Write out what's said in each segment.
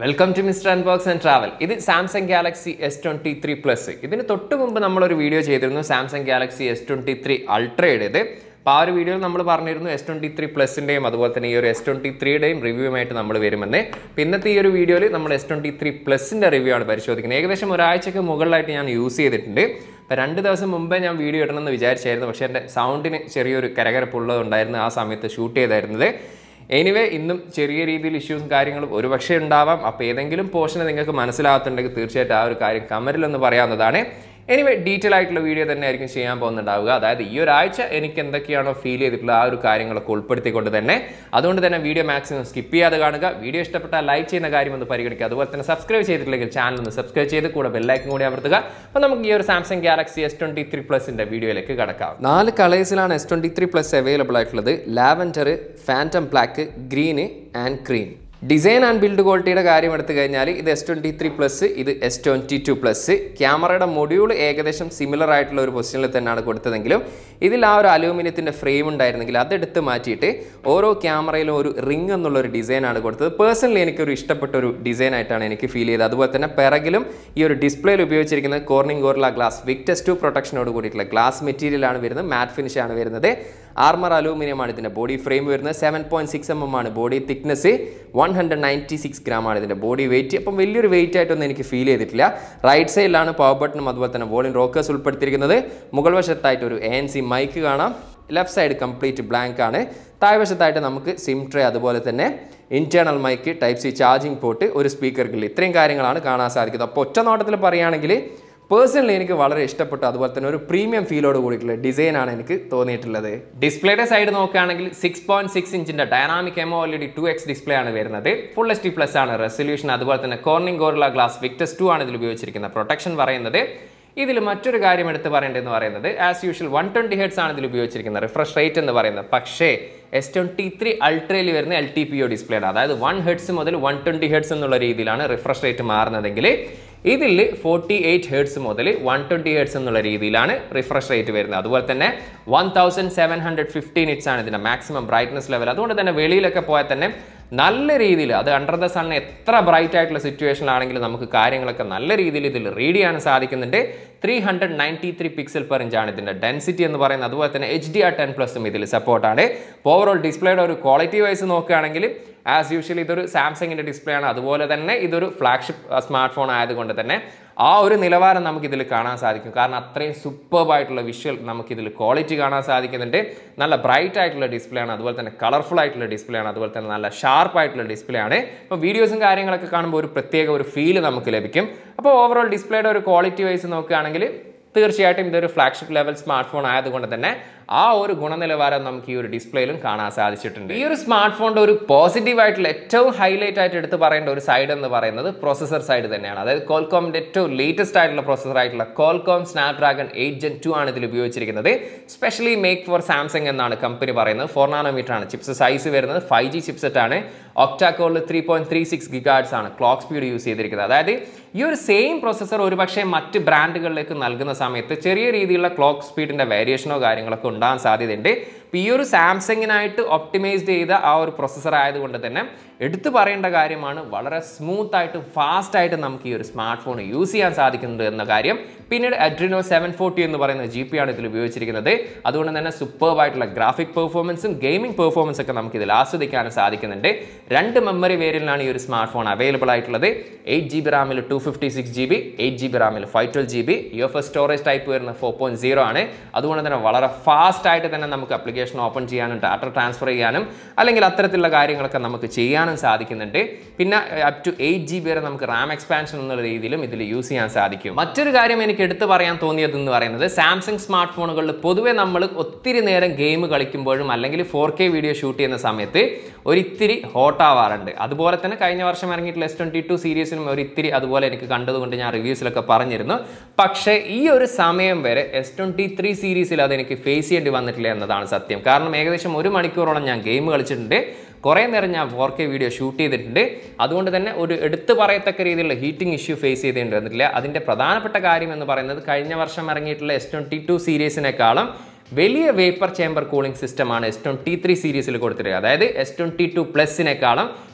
welcome to mister unbox and travel ഇത് Samsung Galaxy S twenty three plus ഇതിന് തൊട്ട് മുമ്പ് നമ്മളൊരു വീഡിയോ ചെയ്തിരുന്നു Samsung Galaxy S twenty three അൾട്രയുടേത് അപ്പോൾ ആ ഒരു വീഡിയോയിൽ നമ്മൾ പറഞ്ഞിരുന്നു എസ് ട്വൻറ്റി ത്രീ പ്ലസിൻ്റെയും അതുപോലെ തന്നെ ഈ ഒരു എസ് ട്വൻറ്റി ത്രീയുടെയും റിവ്യൂമായിട്ട് നമ്മൾ വരുമെന്ന് പിന്നത്തെ ഈ ഒരു വീഡിയോയിൽ നമ്മൾ എസ് ട്വൻറ്റി ത്രീ പ്ലസിൻ്റെ റിവ്യൂ ആണ് പരിശോധിക്കുന്നത് ഏകദേശം ഒരാഴ്ചയ്ക്ക് മുകളിലായിട്ട് ഞാൻ യൂസ് ചെയ്തിട്ടുണ്ട് അപ്പോൾ രണ്ട് ദിവസം മുമ്പേ ഞാൻ വീഡിയോ ഇടണമെന്ന് വിചാരിച്ചായിരുന്നു പക്ഷേ എൻ്റെ സൗണ്ടിന് ചെറിയൊരു കരകരപ്പുള്ളതുണ്ടായിരുന്നു ആ സമയത്ത് ഷൂട്ട് ചെയ്തായിരുന്നത് എനിവേ ഇന്നും ചെറിയ രീതിയിൽ ഇഷ്യൂസും കാര്യങ്ങളും ഒരുപക്ഷെ ഉണ്ടാവാം അപ്പോൾ ഏതെങ്കിലും പോർഷൻ നിങ്ങൾക്ക് മനസ്സിലാകത്തുണ്ടെങ്കിൽ തീർച്ചയായിട്ടും ആ ഒരു കാര്യം കമറിലൊന്ന് പറയാവുന്നതാണ് എനിവേ ഡീറ്റെയിൽ ആയിട്ടുള്ള വീഡിയോ തന്നെ ആയിരിക്കും ചെയ്യാൻ പോകുന്നുണ്ടാവുക അതായത് ഈ ഒരാഴ്ച എനിക്ക് എന്തൊക്കെയാണോ ഫീൽ ചെയ്തിട്ടുള്ള ആ ഒരു കാര്യങ്ങളൊക്കെ ഉൾപ്പെടുത്തിക്കൊണ്ട് തന്നെ അതുകൊണ്ട് തന്നെ വീഡിയോ മാക്സിമം സ്കിപ്പ് ചെയ്യാതെ കാണുക വീഡിയോ ഇഷ്ടപ്പെട്ടാൽ ലൈക്ക് ചെയ്യുന്ന കാര്യം ഒന്ന് പരിഗണിക്കുക അതുപോലെ തന്നെ സബ്സ്ക്രൈബ് ചെയ്തിട്ടില്ലെങ്കിൽ ചാനൽ ഒന്ന് സബ്സ്ക്രൈബ് ചെയ്ത് കൂടെ ബെല്ലൈക്കും കൂടി അമർത്തുക അപ്പോൾ നമുക്ക് ഈ ഒരു Samsung Galaxy S twenty three പ്ലസിൻ്റെ വീഡിയോയിലേക്ക് കടക്കാം നാല് കളേഴ്സിലാണ് S twenty three plus available ആയിട്ടുള്ളത് lavender phantom black green and cream design and build ക്വാളിറ്റിയുടെ കാര്യം എടുത്തു കഴിഞ്ഞാൽ ഇത് എസ് ട്വൻറ്റി ത്രീ പ്ലസ് ഇത് എസ് ട്വൻറ്റി ടു പ്ലസ് ക്യാമറയുടെ മൊഡ്യൂൾ ഏകദേശം സിമിലർ ആയിട്ടുള്ള ഒരു പൊസിഷനിൽ തന്നെയാണ് കൊടുത്തതെങ്കിലും ഇതിൽ ആ ഒരു അലൂമിനിയത്തിൻ്റെ ഫ്രെയിം ഉണ്ടായിരുന്നെങ്കിൽ അതെടുത്ത് മാറ്റിയിട്ട് ഓരോ ക്യാമറയിലും ഒരു റിംഗ് എന്നുള്ള ഒരു ഡിസൈനാണ് കൊടുത്തത് പേഴ്സണലി എനിക്കൊരു ഇഷ്ടപ്പെട്ട ഒരു ഡിസൈൻ ആയിട്ടാണ് എനിക്ക് ഫീൽ ചെയ്തത് അതുപോലെ തന്നെ പിറകിലും ഈ ഒരു ഡിസ്പ്ലേയിൽ ഉപയോഗിച്ചിരിക്കുന്നത് Corning Gorilla Glass Victus two പ്രൊട്ടക്ഷനോട് കൂടിയിട്ടുള്ള ഗ്ലാസ് മെറ്റീരിയലാണ് വരുന്നത് മാറ്റ് ഫിനിഷ് ആണ് വരുന്നത് ആർമർ അലൂമിനിയം ആണ് ഇതിൻ്റെ ബോഡി ഫ്രെയിം വരുന്നത് seven point six M M ആണ് body thickness one hundred ninety six gram ആണ് ഇതിൻ്റെ ബോഡി വെയിറ്റ് അപ്പം വലിയൊരു വെയിറ്റ് ആയിട്ടൊന്നും എനിക്ക് ഫീൽ ചെയ്തിട്ടില്ല റൈറ്റ് സൈഡിലാണ് പവർ ബട്ടണും അതുപോലെ തന്നെ വോളിയം റോക്കേഴ്സ് ഉൾപ്പെടുത്തിയിരിക്കുന്നത് മുകൾ വശത്തായിട്ട് ഒരു എ എൻ സി മൈക്ക് കാണാം ലെഫ്റ്റ് സൈഡ് കംപ്ലീറ്റ് ബ്ലാങ്ക് ആണ് താഴ്വശത്തായിട്ട് നമുക്ക് സിം ട്രേ അതുപോലെ തന്നെ internal mike type C charging port ഒരു സ്പീക്കർ ഗ്രില്ല് ഇത്രയും കാര്യങ്ങളാണ് കാണാൻ സാധിക്കുന്നത് അപ്പോൾ ഒറ്റ നോട്ടത്തിൽ പറയുകയാണെങ്കിൽ പേഴ്സണലി എനിക്ക് വളരെ ഇഷ്ടപ്പെട്ടു അതുപോലെ തന്നെ ഒരു പ്രീമിയം ഫീലോട് കൂടിയിട്ടുള്ള ഡിസൈനാണ് എനിക്ക് തോന്നിയിട്ടുള്ളത് ഡിസ്പ്ലേയുടെ സൈഡ് നോക്കുകയാണെങ്കിൽ സിക്സ് പോയിന്റ് സിക്സ് ഇഞ്ചിന്റെ ഡൈനാമിക് എമോ ഓൾറെഡി ടു എക്സ് ഡിസ്പ്ലേ ആണ് വരുന്നത് ഫുൾ എച്ച് ഡി പ്ലസ് ആണ് റെസൊല്യൂഷൻ അതുപോലെ തന്നെ Corning Gorilla Glass Victus two ആണ് ഇതിൽ ഉപയോഗിച്ചിരിക്കുന്നത് പ്രൊട്ടക്ഷൻ പറയുന്നത് ഇതിൽ മറ്റൊരു കാര്യം എടുത്ത് പറയേണ്ടതെന്ന് പറയുന്നത് as usual one twenty hertz ആണ് ഇതിൽ ഉപയോഗിച്ചിരിക്കുന്നത് റിഫ്രഷ് റേറ്റ് എന്ന് പറയുന്നത് പക്ഷേ എസ് ട്വൻറ്റി ത്രീ അൾട്രയിൽ വരുന്ന L T P O display ആണ് അതായത് വൺ ഹെഡ്സ് മുതൽ വൺ ട്വൻറ്റി ഹെഡ്സ് എന്നുള്ള രീതിയിലാണ് റിഫ്രഷ് റേറ്റ് മാറുന്നതെങ്കിൽ ഇതിൽ ഫോർട്ടി എയ്റ്റ് ഹെഡ്സ് മുതൽ വൺ ട്വൻറ്റി ഹെഡ്സ് എന്നുള്ള രീതിയിലാണ് റിഫ്രഷ് റേറ്റ് വരുന്നത് അതുപോലെ തന്നെ one thousand seven hundred fifteen nits ആണ് ഇതിൻ്റെ മാക്സിമം ബ്രൈറ്റ്നസ് ലെവൽ അതുകൊണ്ട് തന്നെ വെളിയിലൊക്കെ പോയാൽ തന്നെ നല്ല രീതിയിൽ അത് അണ്ടർ ദ സൺ എത്ര ബ്രൈറ്റ് ആയിട്ടുള്ള സിറ്റുവേഷനിലാണെങ്കിലും നമുക്ക് കാര്യങ്ങളൊക്കെ നല്ല രീതിയിൽ ഇതിൽ റീഡ് ചെയ്യാൻ സാധിക്കുന്നുണ്ട് three hundred ninety three pixel per ഇഞ്ചാണ് ഇതിൻ്റെ ഡെൻസിറ്റി എന്ന് പറയുന്നത് അതുപോലെ തന്നെ എച്ച് ഡി ആർ ടെൻ പ്ലസും ഇതിൽ സപ്പോർട്ടാണ് ഓവറോൾ ഡിസ്പ്ലേയുടെ ഒരു ക്വാളിറ്റി വൈസ് നോക്കുകയാണെങ്കിൽ ആസ് യൂഷ്വൽ ഇതൊരു സാംസങ്ങിൻ്റെ ഡിസ്പ്ലേ ആണ് അതുപോലെ തന്നെ ഇതൊരു ഫ്ലാഗ്ഷിപ്പ് സ്മാർട്ട് ഫോൺ ആയതുകൊണ്ട് തന്നെ ആ ഒരു നിലവാരം നമുക്കിതിൽ കാണാൻ സാധിക്കും കാരണം അത്രയും സൂപ്പർബ് ആയിട്ടുള്ള വിഷ്വൽ നമുക്കിതിൽ ക്വാളിറ്റി കാണാൻ സാധിക്കുന്നുണ്ട് നല്ല ബ്രൈറ്റ് ആയിട്ടുള്ള ഡിസ്പ്ലേ ആണ് അതുപോലെ തന്നെ കളർഫുൾ ആയിട്ടുള്ള ഡിസ്പ്ലേ ആണ് അതുപോലെ തന്നെ നല്ല ഷാർപ്പ് ആയിട്ടുള്ള ഡിസ്പ്ലേ ആണ് ഇപ്പോൾ വീഡിയോസും കാര്യങ്ങളൊക്കെ കാണുമ്പോൾ ഒരു പ്രത്യേക ഒരു ഫീൽ നമുക്ക് ലഭിക്കും അപ്പോൾ ഓവറോൾ ഡിസ്പ്ലേയുടെ ഒരു ക്വാളിറ്റി വൈസ് നോക്കുകയാണെങ്കിൽ തീർച്ചയായിട്ടും ഇതൊരു ഫ്ലാഗ്ഷിപ്പ് ലെവൽ സ്മാർട്ട് ഫോൺ ആയതുകൊണ്ട് തന്നെ ആ ഒരു ഗുണനിലവാരം നമുക്ക് ഈ ഒരു ഡിസ്പ്ലേയിലും കാണാൻ സാധിച്ചിട്ടുണ്ട് ഈ ഒരു സ്മാർട്ട് ഫോണിന്റെ ഒരു പോസിറ്റീവ് ആയിട്ടുള്ള ഏറ്റവും ഹൈലൈറ്റ് ആയിട്ട് എടുത്ത് പറയേണ്ട ഒരു സൈഡ് എന്ന് പറയുന്നത് പ്രോസസർ സൈഡ് തന്നെയാണ് അതായത് കോൾകോമിന്റെ ഏറ്റവും ലേറ്റസ്റ്റ് ആയിട്ടുള്ള പ്രോസസർ ആയിട്ടുള്ള Qualcomm Snapdragon eight Gen two ആണ് ഇതിൽ ഉപയോഗിച്ചിരിക്കുന്നത് സ്പെഷ്യലി മേക്ക് ഫോർ സാംസങ് എന്നാണ് കമ്പനി പറയുന്നത് ഫോർ നാനോമീറ്റർ ആണ് ചിപ്സ് സൈസ് വരുന്നത് ഫൈവ് ജി ചിപ്സെറ്റ് ആണ് ഒക്ടാക്കോളിൽ three point three six gigahertz ആണ് ക്ലോക്ക് സ്പീഡ് യൂസ് ചെയ്തിരിക്കുന്നത് അതായത് ഈ ഒരു സെയിം പ്രോസസ്സർ ഒരുപക്ഷെ മറ്റ് ബ്രാൻഡുകളിലേക്ക് നൽകുന്ന സമയത്ത് ചെറിയ രീതിയിലുള്ള ക്ലോക്ക് സ്പീഡിന്റെ വേരിയേഷനോ കാര്യങ്ങളൊക്കെ ഉണ്ടാകാൻ സാധ്യതയുണ്ട് ഇപ്പോൾ ഈ ഒരു സാംസങ്ങിനായിട്ട് ഒപ്റ്റിമൈസ്ഡ് ചെയ്ത ആ ഒരു പ്രൊസസ്സർ ആയതുകൊണ്ട് തന്നെ എടുത്തു പറയേണ്ട കാര്യമാണ് വളരെ സ്മൂത്ത് ആയിട്ട് ഫാസ്റ്റ് ആയിട്ട് നമുക്ക് ഈ ഒരു സ്മാർട്ട് ഫോൺ യൂസ് ചെയ്യാൻ സാധിക്കുന്നുണ്ട് എന്ന കാര്യം പിന്നീട് അഡ്രിനോ സെവൻ ഫോർട്ടി എന്ന് പറയുന്ന ജി പി ആണ് ഇതിൽ ഉപയോഗിച്ചിരിക്കുന്നത് അതുകൊണ്ട് തന്നെ സൂപ്പർബ് ആയിട്ടുള്ള ഗ്രാഫിക് പെർഫോമൻസും ഗെയിമിംഗ് പെർഫോമൻസ് ഒക്കെ നമുക്ക് ഇതിൽ ആസ്വദിക്കാനും സാധിക്കുന്നുണ്ട് രണ്ട് മെമ്മറി വേരിയന്റിലാണ് ഈ ഒരു സ്മാർട്ട് ഫോൺ അവൈലബിൾ ആയിട്ടുള്ളത് എയ്റ്റ് ജി ബി റാമിൽ two fifty six G B eight G B റാമിൽ five twelve G B U F S storage type വരുന്ന ഫോർ പോയിന്റ് സീറോ ആണ് അതുകൊണ്ട് തന്നെ വളരെ ഫാസ്റ്റ് ആയിട്ട് തന്നെ നമുക്ക് അപ്ലിക്കേഷൻ ഓപ്പൺ ചെയ്യാനും ഡാറ്റ ട്രാൻസ്ഫർ ചെയ്യാനും അല്ലെങ്കിൽ അത്തരത്തിലുള്ള കാര്യങ്ങളൊക്കെ നമുക്ക് ചെയ്യാനും സാധിക്കുന്നുണ്ട് പിന്നെ up to eight G B വരെ നമുക്ക് റാം എക്സ്പാൻഷൻ എന്നുള്ള രീതിയിലും ഇതിൽ യൂസ് ചെയ്യാൻ സാധിക്കും മറ്റൊരു കാര്യം എനിക്ക് എടുത്തു പറയാൻ തോന്നിയത് എന്ന് പറയുന്നത് സാംസങ് സ്മാർട്ട് ഫോണുകളിൽ പൊതുവെ നമ്മൾ ഒത്തിരി നേരം ഗെയിം കളിക്കുമ്പോഴും അല്ലെങ്കിൽ ഫോർ കെ വീഡിയോ ഷൂട്ട് ചെയ്യുന്ന സമയത്ത് ഒരിത്തിരി ഹോട്ട് ആവാറുണ്ട് അതുപോലെ തന്നെ കഴിഞ്ഞ വർഷം ഇറങ്ങിയിട്ടുള്ള എസ് ട്വൻറ്റി ടു സീരീസിനും ഒരിത്തിരി അതുപോലെ എനിക്ക് കണ്ടതുകൊണ്ട് ഞാൻ റിവ്യൂസിലൊക്കെ പറഞ്ഞിരുന്നു പക്ഷേ ഈ ഒരു സമയം വരെ എസ് ട്വൻറ്റി ത്രീ സീരീസിൽ അതെനിക്ക് ഫേസ് ചെയ്യേണ്ടി വന്നിട്ടില്ല എന്നതാണ് സത്യം കാരണം ഏകദേശം ഒരു മണിക്കൂറോളം ഞാൻ ഗെയിം കളിച്ചിട്ടുണ്ട് കുറേ നേരം ഞാൻ ഫോർ കെ വീഡിയോ ഷൂട്ട് ചെയ്തിട്ടുണ്ട് അതുകൊണ്ട് തന്നെ ഒരു എടുത്തു പറയത്തക്ക രീതിയിലുള്ള ഹീറ്റിംഗ് ഇഷ്യൂ ഫേസ് ചെയ്തേണ്ടി വന്നിട്ടില്ല അതിൻ്റെ പ്രധാനപ്പെട്ട കാര്യം എന്ന് പറയുന്നത് കഴിഞ്ഞ വർഷം ഇറങ്ങിയിട്ടുള്ള എസ് ട്വൻറ്റി ടു സീരീസിനേക്കാളും വലിയ വേപ്പർ ചേമ്പർ കൂളിംഗ് സിസ്റ്റമാണ് എസ് ട്വൻറ്റി ത്രീ സീരീസിൽ കൊടുത്തിരിക്കുന്നത് അതായത് എസ് ട്വൻറ്റി ടു പ്ലസിനേക്കാളും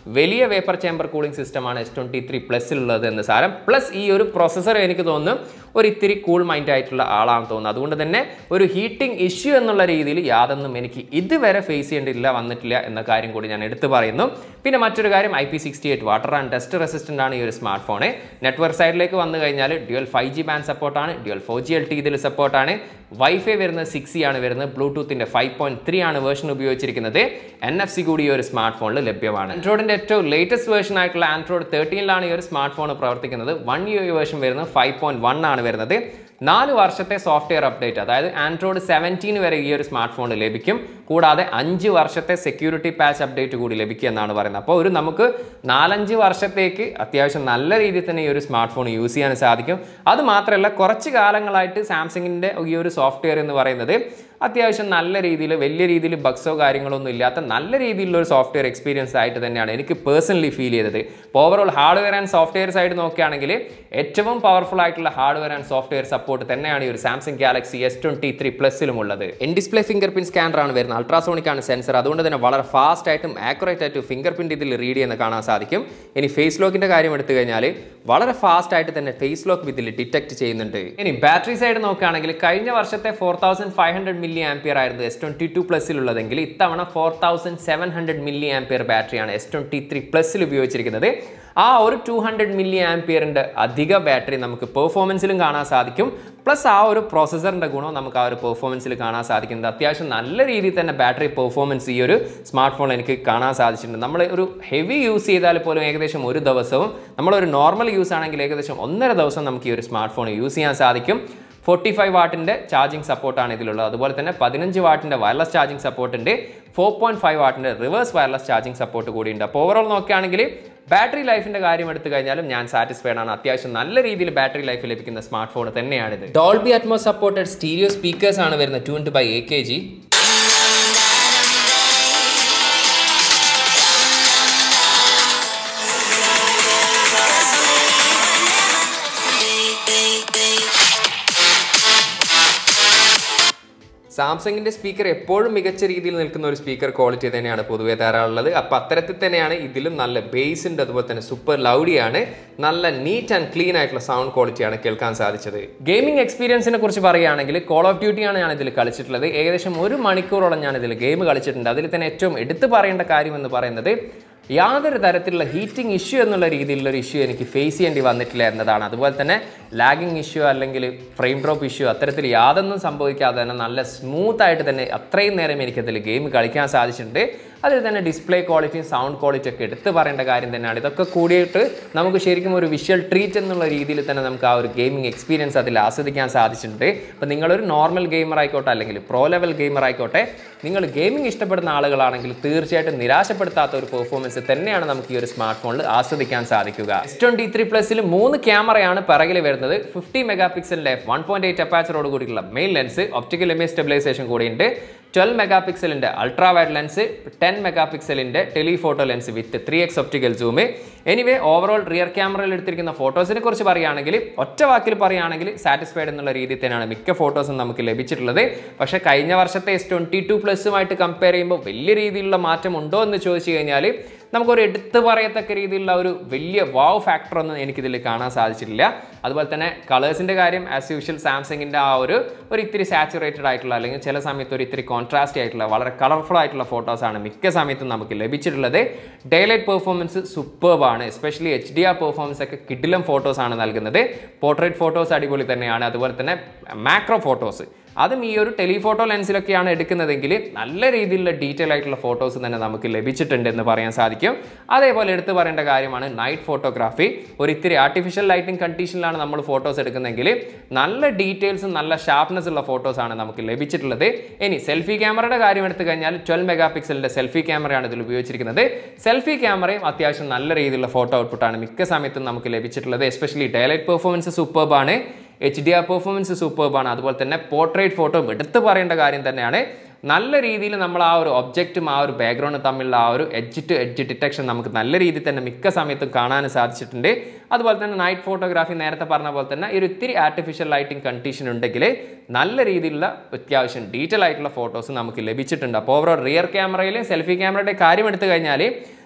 വലിയ വേപ്പർ ചേമ്പർ കൂളിംഗ് സിസ്റ്റമാണ് എസ് ട്വൻറ്റി ത്രീ പ്ലസ്സിലുള്ളത് എന്ന് സാരം പ്ലസ് ഈ ഒരു പ്രൊസസ്സർ എനിക്ക് തോന്നുന്നു ഒരു ഇത്തിരി കൂൾ മൈൻഡ് ആയിട്ടുള്ള ആളാണെന്ന് തോന്നുന്നു അതുകൊണ്ട് തന്നെ ഒരു ഹീറ്റിംഗ് ഇഷ്യൂ എന്നുള്ള രീതിയിൽ യാതൊന്നും എനിക്ക് ഇതുവരെ ഫേസ് ചെയ്യേണ്ടില്ല വന്നിട്ടില്ല എന്ന കാര്യം കൂടി ഞാൻ എടുത്തു പറയുന്നു പിന്നെ മറ്റൊരു കാര്യം I P sixty eight water and dust resistant ആണ് ഈ ഒരു സ്മാർട്ട് ഫോൺ നെറ്റ്വർക്ക് സൈഡിലേക്ക് വന്നു കഴിഞ്ഞാൽ ഡ്യുവൽ ഫൈവ് ജി ബാൻഡ് സപ്പോർട്ടാണ് dual four G L T ഇതിൽ സപ്പോർട്ടാണ് വൈഫൈ വരുന്നത് സിക്സ് ആണ് വരുന്നത് ബ്ലൂടൂത്തിൻ്റെ ഫൈവ് പോയിന്റ് ത്രീ ആണ് വേർഷൻ ഉപയോഗിച്ചിരിക്കുന്നത് എൻ എഫ് സി കൂടി ഈ ഒരു സ്മാർട്ട് ഫോണിൽ ലഭ്യമാണ് ആൻഡ്രോയിഡിൻ്റെ ഏറ്റവും ലേറ്റസ്റ്റ് വേർഷൻ ആയിട്ടുള്ള ആൻഡ്രോയിഡ് തേർട്ടീനിലാണ് ഈ ഒരു സ്മാർട്ട് ഫോൺ പ്രവർത്തിക്കുന്നത് വൺ യു വേർഷൻ വരുന്നത് ഫൈവ് പോയിന്റ് വൺ ആണ് വരുന്നത് നാല് വർഷത്തെ സോഫ്റ്റ്വെയർ അപ്ഡേറ്റ് അതായത് ആൻഡ്രോയിഡ് സെവൻറ്റീൻ വരെ ഈ ഒരു സ്മാർട്ട് ഫോൺ ലഭിക്കും കൂടാതെ അഞ്ച് വർഷത്തെ സെക്യൂരിറ്റി പാച്ച് അപ്ഡേറ്റ് കൂടി ലഭിക്കും എന്നാണ് പറയുന്നത് അപ്പോൾ ഒരു നമുക്ക് നാലഞ്ച് വർഷത്തേക്ക് അത്യാവശ്യം നല്ല രീതിയിൽ തന്നെ ഈ ഒരു സ്മാർട്ട് ഫോൺ യൂസ് ചെയ്യാൻ സാധിക്കും അത് മാത്രമല്ല കുറച്ച് കാലങ്ങളായിട്ട് സാംസങ്ങിൻ്റെ ഈ ഒരു സോഫ്റ്റ്വെയർ എന്ന് പറയുന്നത് അത്യാവശ്യം നല്ല രീതിയിൽ വലിയ രീതിയിൽ ബഗ്സോ കാര്യങ്ങളൊന്നും ഇല്ലാത്ത നല്ല രീതിയിലുള്ള ഒരു സോഫ്റ്റ്വെയർ എക്സ്പീരിയൻസ് ആയിട്ട് തന്നെയാണ് എനിക്ക് പേഴ്സണലി ഫീൽ ചെയ്തത് ഇപ്പോൾ overall hardware and software side നോക്കുകയാണെങ്കിൽ ഏറ്റവും പവർഫുൾ ആയിട്ടുള്ള ഹാർഡ്വെയർ ആൻഡ് സോഫ്റ്റ്വെയർ സപ്പോർട്ട് തന്നെയാണ് ഈ ഒരു Samsung Galaxy S twenty three പ്ലസിലും ഉള്ളത് in display finger print scanner ആണ് വരുന്നത് അൾട്രാസോണിക് ആണ് സെൻസർ അതുകൊണ്ട് തന്നെ വളരെ ഫാസ്റ്റ് ആയിട്ടും ആക്യുറേറ്റ് ആയിട്ടും ഫിംഗർ പ്രിന്റ് ഇതിൽ റീഡ് ചെയ്യുന്ന കാണാൻ സാധിക്കും ഇനി ഫേസ് ലോക്കിന്റെ കാര്യം എടുത്തു കഴിഞ്ഞാൽ വളരെ ഫാസ്റ്റ് ആയിട്ട് തന്നെ ഫേസ് ലോക്ക് ഇതിൽ ഡിറ്റക്ട് ചെയ്യുന്നുണ്ട് ഇനി ബാറ്ററി സൈഡ് നോക്കുകയാണെങ്കിൽ കഴിഞ്ഞ വർഷത്തെ four thousand five hundred milli ampere ആയിരുന്നു എസ് ട്വൻറ്റി ടു പ്ലസിലുള്ളതെങ്കിൽ ഇത്തവണ four thousand seven hundred milli ampere ബാറ്ററിയാണ് എസ് ട്വൻറ്റി ത്രീ പ്ലസിൽ ഉപയോഗിച്ചിരിക്കുന്നത് ആ ഒരു ടു ഹൺഡ്രഡ് മില്ലി ആംപിയറിൻ്റെ അധിക ബാറ്ററി നമുക്ക് പെർഫോമൻസിലും കാണാൻ സാധിക്കും പ്ലസ് ആ ഒരു പ്രോസസ്സറിൻ്റെ ഗുണം നമുക്ക് ആ ഒരു പെർഫോമൻസിൽ കാണാൻ സാധിക്കുന്നത് അത്യാവശ്യം നല്ല രീതിയിൽ തന്നെ ബാറ്ററി പെർഫോമൻസ് ഈ ഒരു സ്മാർട്ട് ഫോൺ എനിക്ക് കാണാൻ സാധിച്ചിട്ടുണ്ട് നമ്മൾ ഒരു ഹെവി യൂസ് ചെയ്താൽ പോലും ഏകദേശം ഒരു ദിവസവും നമ്മളൊരു നോർമൽ യൂസ് ആണെങ്കിൽ ഏകദേശം ഒന്നര ദിവസം നമുക്ക് ഈ ഒരു സ്മാർട്ട് ഫോൺ യൂസ് ചെയ്യാൻ സാധിക്കും ഫോർട്ടി ഫൈവ് വാട്ടിൻ്റെ ചാർജിങ് സപ്പോർട്ടാണ് ഇതിലുള്ളത് അതുപോലെ തന്നെ പതിനഞ്ച് വാട്ടിൻ്റെ വയർലെസ് ചാർജിങ് സപ്പോർട്ട് ഉണ്ട് ഫോർ പോയിന്റ് ഫൈവ് വാട്ടിൻ്റെ റിവേഴ്സ് വയർലെസ് ചാർജിങ് സപ്പോർട്ട് കൂടിയുണ്ട് അപ്പോൾ ഓവറോൾ നോക്കുകയാണെങ്കിൽ ബാറ്ററി ലൈഫിന്റെ കാര്യം എടുത്തു കഴിഞ്ഞാലും ഞാൻ സാറ്റിസ്ഫൈഡ് ആണ് അത്യാവശ്യം നല്ല രീതിയിൽ ബാറ്ററി ലൈഫ് ലഭിക്കുന്ന സ്മാർട്ട് ഫോൺ തന്നെയാണിത് Dolby Atmos supported stereo speakers ആണ് വരുന്നത് tuned by A K G സാംസങ്ങിന്റെ സ്പീക്കർ എപ്പോഴും മികച്ച രീതിയിൽ നിൽക്കുന്ന ഒരു സ്പീക്കർ ക്വാളിറ്റി തന്നെയാണ് പൊതുവെ തരാറുള്ളത് അപ്പോൾ അത്തരത്തിൽ തന്നെയാണ് ഇതിലും നല്ല ബേസ് ഉണ്ട് അതുപോലെ തന്നെ സൂപ്പർ ലൗഡിയാണ് നല്ല നീറ്റ് ആൻഡ് ക്ലീൻ ആയിട്ടുള്ള സൗണ്ട് ക്വാളിറ്റിയാണ് കേൾക്കാൻ സാധിച്ചത് ഗെയിമിംഗ് എക്സ്പീരിയൻസിനെ കുറിച്ച് പറയുകയാണെങ്കിൽ കോൾ ഓഫ് ഡ്യൂട്ടിയാണ് ഞാൻ ഇതിൽ കളിച്ചിട്ടുള്ളത് ഏകദേശം ഒരു മണിക്കൂറോളം ഞാൻ ഇതിൽ ഗെയിം കളിച്ചിട്ടുണ്ട് അതിൽ തന്നെ ഏറ്റവും എടുത്തു പറയേണ്ട കാര്യം എന്ന് പറയുന്നത് യാതൊരു തരത്തിലുള്ള ഹീറ്റിംഗ് ഇഷ്യൂ എന്നുള്ള രീതിയിലുള്ള ഒരു ഇഷ്യൂ എനിക്ക് ഫേസ് ചെയ്യേണ്ടി വന്നിട്ടില്ല എന്നതാണ് അതുപോലെ തന്നെ ലാഗിങ് ഇഷ്യൂ അല്ലെങ്കിൽ ഫ്രെയിം ഡ്രോപ്പ് ഇഷ്യൂ അത്തരത്തിൽ യാതൊന്നും സംഭവിക്കാതെ തന്നെ നല്ല സ്മൂത്ത് ആയിട്ട് തന്നെ അത്രയും നേരം എനിക്കതിൽ ഗെയിം കളിക്കാൻ സാധിച്ചിട്ടുണ്ട് അതിൽ തന്നെ ഡിസ്പ്ലേ ക്വാളിറ്റിയും സൗണ്ട് ക്വാളിറ്റി ഒക്കെ എടുത്ത് പറയേണ്ട കാര്യം തന്നെയാണ് ഇതൊക്കെ കൂടിയിട്ട് നമുക്ക് ശരിക്കും ഒരു വിഷ്വൽ ട്രീറ്റ് എന്നുള്ള രീതിയിൽ തന്നെ നമുക്ക് ആ ഒരു ഗെയിമിംഗ് എക്സ്പീരിയൻസ് അതിൽ ആസ്വദിക്കാൻ സാധിച്ചിട്ടുണ്ട് അപ്പോൾ നിങ്ങളൊരു നോർമൽ ഗെയിമർ ആയിക്കോട്ടെ അല്ലെങ്കിൽ പ്രോ ലെവൽ ഗെയിമർ ആയിക്കോട്ടെ നിങ്ങൾ ഗെയിമിംഗ് ഇഷ്ടപ്പെടുന്ന ആളുകളാണെങ്കിൽ തീർച്ചയായിട്ടും നിരാശപ്പെടുത്താത്ത ഒരു പെർഫോമൻസ് തന്നെയാണ് നമുക്ക് ഈ ഒരു സ്മാർട്ട് ഫോണിൽ ആസ്വദിക്കാൻ സാധിക്കുക എസ് ട്വൻറ്റി ത്രീ പ്ലസിൽ മൂന്ന് ക്യാമറയാണ് പിറകിൽ വരുന്നത് ഫിഫ്റ്റി മെഗാ പിക്സലിൻ്റെ വൺ പോയിന്റ് എയ്റ്റ് അപ്പാച്ചറോട് കൂടിയുള്ള main lens optical image stabilisation കൂടിയുണ്ട് ട്വൽവ് മെഗാ പിക്സലിൻ്റെ ultra wide lens ten mega പിക്സലിൻ്റെ telephoto lens with three X optical zoom anyway overall rear ക്യാമറയിൽ എടുത്തിരിക്കുന്ന ഫോട്ടോസിനെ കുറിച്ച് പറയുകയാണെങ്കിൽ ഒറ്റ വാക്കിൽ പറയുകയാണെങ്കിൽ സാറ്റിസ്ഫൈഡ് എന്നുള്ള രീതിയിൽ തന്നെയാണ് മിക്ക ഫോട്ടോസും നമുക്ക് ലഭിച്ചിട്ടുള്ളത് പക്ഷേ കഴിഞ്ഞ വർഷത്തെ എസ് ട്വൻറ്റി ടു പ്ലസുമായിട്ട് കമ്പയർ ചെയ്യുമ്പോൾ വലിയ രീതിയിലുള്ള മാറ്റം ഉണ്ടോ എന്ന് ചോദിച്ചു കഴിഞ്ഞാൽ നമുക്കൊരു എടുത്തു പറയത്തക്ക രീതിയിലുള്ള ഒരു വലിയ വാവ് ഫാക്ടർ ഒന്നും എനിക്കിതിൽ കാണാൻ സാധിച്ചിട്ടില്ല അതുപോലെ തന്നെ കളേഴ്സിൻ്റെ കാര്യം ആസ് യൂഷ്വൽ സാംസങ്ങിൻ്റെ ആ ഒരു ഒരു ഇത്തിരി സാച്ചുറേറ്റഡ് ആയിട്ടുള്ള അല്ലെങ്കിൽ ചില സമയത്ത് ഒരു ഇത്തിരി കോൺട്രാസ്റ്റ് ആയിട്ടുള്ള വളരെ കളർഫുൾ ആയിട്ടുള്ള ഫോട്ടോസാണ് മിക്ക സമയത്തും നമുക്ക് ലഭിച്ചിട്ടുള്ളത് ഡേ ലൈറ്റ് പെർഫോമൻസ് സൂപ്പർബാണ് especially H D R performance ഒക്കെ കിഡിലം ഫോട്ടോസാണ് നൽകുന്നത് പോർട്രേറ്റ് ഫോട്ടോസ് അടിപൊളി തന്നെയാണ് അതുപോലെ തന്നെ മാക്രോ ഫോട്ടോസ് അതും ഈ ഒരു ടെലിഫോട്ടോ ലെൻസിലൊക്കെയാണ് എടുക്കുന്നതെങ്കിൽ നല്ല രീതിയിലുള്ള ഡീറ്റെയിൽ ആയിട്ടുള്ള ഫോട്ടോസ് തന്നെ നമുക്ക് ലഭിച്ചിട്ടുണ്ട് എന്ന് പറയാൻ സാധിക്കും അതേപോലെ എടുത്തു പറയേണ്ട കാര്യമാണ് നൈറ്റ് ഫോട്ടോഗ്രാഫി ഒരു ഇത്തിരി ആർട്ടിഫിഷ്യൽ ലൈറ്റിംഗ് കണ്ടീഷനിലാണ് നമ്മൾ ഫോട്ടോസ് എടുക്കുന്നതെങ്കിൽ നല്ല ഡീറ്റെയിൽസും നല്ല ഷാർപ്നെസ് ഉള്ള ഫോട്ടോസാണ് നമുക്ക് ലഭിച്ചിട്ടുള്ളത് ഇനി സെൽഫി ക്യാമറയുടെ കാര്യം എടുത്തു കഴിഞ്ഞാൽ ട്വൽവ് മെഗാ പിക്സലിൻ്റെ സെൽഫി ക്യാമറയാണ് ഇതിൽ ഉപയോഗിച്ചിരിക്കുന്നത് സെൽഫി ക്യാമറയും അത്യാവശ്യം നല്ല രീതിയിലുള്ള ഫോട്ടോ ഔട്ട്പുട്ടാണ് മിക്ക സമയത്തും നമുക്ക് ലഭിച്ചിട്ടുള്ളത് എസ്പെഷ്യലി ഡയലൈറ്റ് പെർഫോമൻസ് സൂപ്പർബാണ് എച്ച് ഡി ആർ പെർഫോമൻസ് സൂപ്പർബാണ് അതുപോലെ തന്നെ പോർട്രേറ്റ് ഫോട്ടോ എടുത്തു പറയേണ്ട കാര്യം തന്നെയാണ് നല്ല രീതിയിൽ നമ്മൾ ആ ഒരു ഒബ്ജക്റ്റും ആ ഒരു ബാക്ക്ഗ്രൗണ്ടും തമ്മിലുള്ള ആ ഒരു എഡ്ജ് ടു എഡ്ജ് ഡിറ്റക്ഷൻ നമുക്ക് നല്ല രീതിയിൽ തന്നെ മിക്ക സമയത്തും കാണാൻ സാധിച്ചിട്ടുണ്ട് അതുപോലെ തന്നെ നൈറ്റ് ഫോട്ടോഗ്രാഫി നേരത്തെ പറഞ്ഞ പോലെ തന്നെ ഈ ഒരു ഇത്തിരി ആർട്ടിഫിഷ്യൽ ലൈറ്റിംഗ് കണ്ടീഷൻ ഉണ്ടെങ്കിൽ നല്ല രീതിയിലുള്ള അത്യാവശ്യം ഡീറ്റെയിൽ ആയിട്ടുള്ള ഫോട്ടോസ് നമുക്ക് ലഭിച്ചിട്ടുണ്ട് അപ്പോൾ ഓവറോൾ റിയർ ക്യാമറയിൽ സെൽഫി ക്യാമറയുടെ കാര്യം എടുത്തു കഴിഞ്ഞാൽ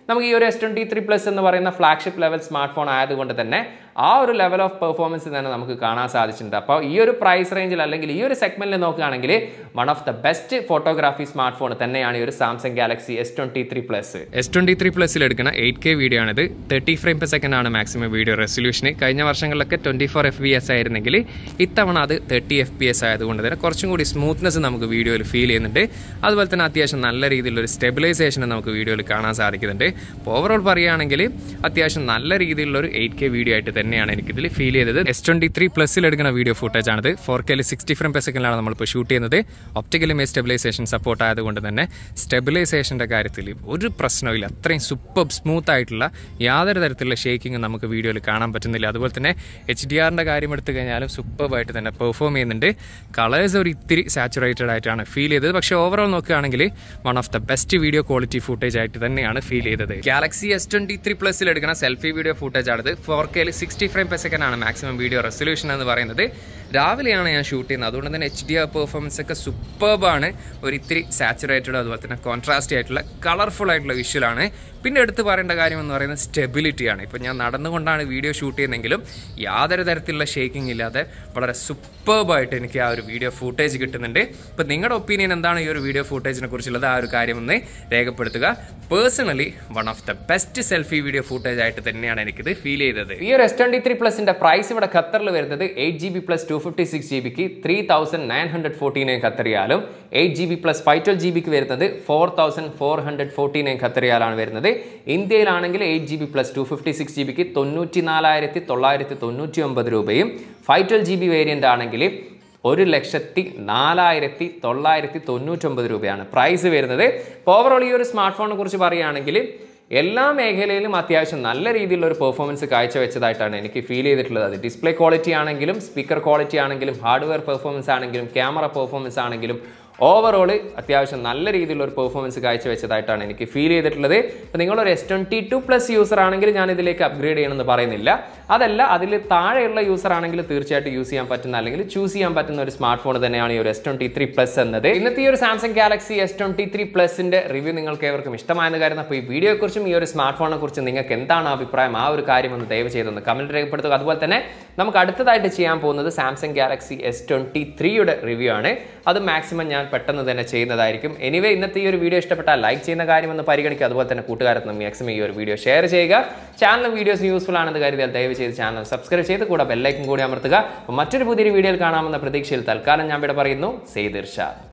നമുക്ക് ഈ ഒരു എസ് ട്വൻറ്റി ത്രീ പ്ലസ് എന്ന് പറയുന്ന ഫ്ലാഗ്ഷിപ്പ് ലെവൽ സ്മാർട്ട് ഫോൺ ആയതുകൊണ്ട് തന്നെ ആ ഒരു ലെവൽ ഓഫ് പെർഫോമൻസ് തന്നെ നമുക്ക് കാണാൻ സാധിച്ചിട്ടുണ്ട് അപ്പോൾ ഈ ഒരു പ്രൈസ് റേഞ്ചിൽ അല്ലെങ്കിൽ ഈ ഒരു സെഗ്മെന്റിൽ നോക്കുകയാണെങ്കിൽ one of the best photography smart phone തന്നെയാണ് ഈ ഒരു Samsung Galaxy S twenty three plus S twenty three പ്ലസ്സിൽ എടുക്കുന്ന എയ്റ്റ് കെ വീഡിയോ ആണിത് തേർട്ടി ഫ്രെയിം പെർ സെക്കൻഡ് ആണ് മാക്സിമം വീഡിയോ റെസൊല്യൂഷൻ കഴിഞ്ഞ വർഷങ്ങളിലൊക്കെ twenty four F P S ആയിരുന്നെങ്കിൽ ഇത്തവണ അത് തേർട്ടി എഫ് പി എസ് ആയതുകൊണ്ട് തന്നെ കുറച്ചും കൂടി സ്മൂത്ത്നെസ് നമുക്ക് വീഡിയോയിൽ ഫീൽ ചെയ്യുന്നുണ്ട് അതുപോലെ തന്നെ അത്യാവശ്യം നല്ല രീതിയിലുള്ള ഒരു സ്റ്റെബിലൈസേഷൻ നമുക്ക് വീഡിയോയിൽ കാണാൻ സാധിക്കുന്നുണ്ട് അപ്പോൾ ഓവറോൾ പറയുകയാണെങ്കിൽ അത്യാവശ്യം നല്ല രീതിയിലുള്ള ഒരു എയ്റ്റ് കെ വീഡിയോ ആയിട്ട് തന്നെയാണ് എനിക്കിതിൽ ഫീൽ ചെയ്തത് എസ് ട്വൻറ്റി ത്രീ പ്ലസ്സിൽ എടുക്കുന്ന വീഡിയോ ഫുട്ടേജ് ആണിത് ഫോർ കെയിൽ സിക്സ്റ്റി ഫ്രെയിം പെർ സെക്കൻഡിലാണ് നമ്മളിപ്പോൾ ഷൂട്ട് ചെയ്യുന്നത് ഒപ്റ്റിക്കലും സ്റ്റെബിലൈസേഷൻ സപ്പോർട്ട് ആയതുകൊണ്ട് തന്നെ സ്റ്റെബിലൈസേഷൻ്റെ കാര്യത്തിൽ ഒരു പ്രശ്നമില്ല അത്രയും സൂപ്പർ സ്മൂത്ത് ആയിട്ടുള്ള യാതൊരു തരത്തിലുള്ള ഷേക്കിങ്ങും നമുക്ക് വീഡിയോയിൽ കാണാൻ പറ്റുന്നില്ല അതുപോലെ തന്നെ എച്ച് ഡി ആറിൻ്റെ കാര്യം എടുത്തു കഴിഞ്ഞാലും സൂപ്പർബായിട്ട് തന്നെ പെർഫോം ചെയ്യുന്നുണ്ട് കളേഴ്സ് ഒരു ഇത്തിരി സാച്ചുറേറ്റഡ് ആയിട്ടാണ് ഫീൽ ചെയ്തത് പക്ഷേ ഓവറോൾ നോക്കുകയാണെങ്കിൽ one of the best video quality footage ആയിട്ട് തന്നെയാണ് ഫീൽ ചെയ്തത് ഗാലക്സി എസ് ട്വൻറ്റി ത്രീ പ്ലസ്സിൽ എടുക്കുന്ന സെൽഫി വീഡിയോ ഫുട്ടേജ് ആണിത് ഫോർ കെയിൽ സിക്സ്റ്റി ഫ്രെയിം പെർ സെക്കൻഡ് ആണ് മാക്സിമം വീഡിയോ റെസൊല്യൂഷൻ എന്ന് പറയുന്നത് രാവിലെയാണ് ഞാൻ ഷൂട്ട് ചെയ്യുന്നത് അതുകൊണ്ട് തന്നെ എച്ച് ഡി ആർ പെർഫോമൻസ് ഒക്കെ സൂപ്പർബാണ് ഒരു ഇത്തിരി സാച്ചുറേറ്റഡ് അതുപോലെ തന്നെ കോൺട്രാസ്റ്റ് ആയിട്ടുള്ള കളർഫുൾ ആയിട്ടുള്ള വിഷ്വലാണ് പിന്നെ എടുത്ത് പറയേണ്ട കാര്യം എന്ന് പറയുന്നത് സ്റ്റെബിലിറ്റിയാണ് ഇപ്പോൾ ഞാൻ നടന്നുകൊണ്ടാണ് വീഡിയോ ഷൂട്ട് ചെയ്യുന്നതെങ്കിലും യാതൊരു തരത്തിലുള്ള ഷേക്കിംഗ് ഇല്ലാതെ വളരെ സൂപ്പർബായിട്ട് എനിക്ക് ആ ഒരു വീഡിയോ ഫൂട്ടേജ് കിട്ടുന്നുണ്ട് ഇപ്പോൾ നിങ്ങളുടെ ഒപ്പീനിയൻ എന്താണ് ഈ ഒരു വീഡിയോ ഫൂട്ടേജിനെ കുറിച്ചുള്ളത് ആ ഒരു കാര്യം ഒന്ന് രേഖപ്പെടുത്തുക personally one of the best selfie video footage ആയിട്ട് തന്നെയാണ് എനിക്കിത് ഫീൽ ചെയ്തത് ഈ ഒരു എസ് ട്വൻറ്റി ത്രീ പ്ലസിൻ്റെ പ്രൈസ് ഇവിടെ ഖത്തറിൽ വരുന്നത് eight G B plus two fifty six G ബിക്ക് ത്രീ തൗസൻഡ് നയൻ ഹൺഡ്രഡ് ഫോർട്ടീനെ ഖത്തറിയാലും eight G B plus five twelve G ബിക്ക് വരുന്നത് ഫോർ തൗസൻഡ് ഫോർ ഹൺഡ്രഡ് ഫോർട്ടീനെ ഖത്തറിയാലാണ് വരുന്നത് ഇന്ത്യയിലാണെങ്കിൽ eight G B plus two fifty six G ബിക്ക് തൊണ്ണൂറ്റി നാലായിരത്തി തൊള്ളായിരത്തി തൊണ്ണൂറ്റി ഒമ്പത് രൂപയും five twelve G B variant ആണെങ്കിൽ ഒരു ലക്ഷത്തി നാലായിരത്തി തൊള്ളായിരത്തി തൊണ്ണൂറ്റൊമ്പത് രൂപയാണ് പ്രൈസ് വരുന്നത് ഇപ്പോൾ ഓവറോൾ ഈ ഒരു സ്മാർട്ട് ഫോണിനെ കുറിച്ച് പറയുകയാണെങ്കിൽ എല്ലാ മേഖലയിലും അത്യാവശ്യം നല്ല രീതിയിലുള്ള ഒരു പെർഫോമൻസ് കാഴ്ചവെച്ചതായിട്ടാണ് എനിക്ക് ഫീൽ ചെയ്തിട്ടുള്ളത് അത് ഡിസ്പ്ലേ ക്വാളിറ്റി ആണെങ്കിലും സ്പീക്കർ ക്വാളിറ്റി ആണെങ്കിലും ഹാർഡ്വെയർ പെർഫോമൻസ് ആണെങ്കിലും ക്യാമറ പെർഫോമൻസ് ആണെങ്കിലും ഓവറോൾ അത്യാവശ്യം നല്ല രീതിയിലുള്ള ഒരു പെർഫോമൻസ് കാഴ്ചവെച്ചതായിട്ടാണ് എനിക്ക് ഫീൽ ചെയ്തിട്ടുള്ളത് ഇപ്പോൾ നിങ്ങളൊരു S twenty two plus user ആണെങ്കിൽ ഞാൻ ഇതിലേക്ക് അപ്ഗ്രേഡ് ചെയ്യണമെന്ന് പറയുന്നില്ല അതല്ല അതിൽ താഴെയുള്ള യൂസർ ആണെങ്കിൽ തീർച്ചയായിട്ടും യൂസ് ചെയ്യാൻ പറ്റുന്ന അല്ലെങ്കിൽ ചൂസ് ചെയ്യാൻ പറ്റുന്ന ഒരു സ്മാർട്ട് ഫോൺ തന്നെയാണ് ഈ ഒരു എസ് ട്വൻറ്റി ത്രീ പ്ലസ് എന്നത് ഇന്നത്തെ ഈ ഒരു Samsung Galaxy S twenty three പ്ലസിന്റെ റിവ്യൂ നിങ്ങൾക്ക് ഏവർക്കും ഇഷ്ടമായെന്ന് കാര്യം അപ്പോൾ ഈ വീഡിയോയെക്കുറിച്ചും ഈ ഒരു സ്മാർട്ട് ഫോണിനെ കുറിച്ച് നിങ്ങൾക്ക് എന്താണ് അഭിപ്രായം ആ ഒരു കാര്യം ഒന്ന് ദയവ് ചെയ്തൊന്ന് കമന്റ് രേഖപ്പെടുത്തുക അതുപോലെ തന്നെ നമുക്ക് അടുത്തതായിട്ട് ചെയ്യാൻ പോകുന്നത് സാംസങ് ഗാലക്സി എസ് ട്വൻറ്റി ത്രീയുടെ റിവ്യൂ ആണ് അത് മാക്സിമം ഞാൻ പെട്ടെന്ന് തന്നെ ചെയ്യുന്നതായിരിക്കും എനിവേ ഇന്നത്തെ ഈ ഒരു വീഡിയോ ഇഷ്ടപ്പെട്ടാൽ ലൈക്ക് ചെയ്യുന്ന കാര്യം ഒന്ന് പരിഗണിക്കുക അതുപോലെ തന്നെ കൂട്ടുകാരത്ത് മാക്സിമം ഈ ഒരു വീഡിയോ ഷെയർ ചെയ്യുക ചാനലും വീഡിയോസ് യൂസ്ഫുൾ ആണെന്ന് കരുതിയാൽ ദയവ് ചെയ്ത് ചാനൽ സബ്സ്ക്രൈബ് ചെയ്ത് കൂടെ ബെല്ലൈക്കും കൂടി അമർത്തുക അപ്പോൾ മറ്റൊരു പുതിയൊരു വീഡിയോയിൽ കാണാമെന്ന പ്രതീക്ഷയിൽ തൽക്കാലം ഞാൻ ഇവിടെ പറയുന്നു സെയ്ദിർഷാദ്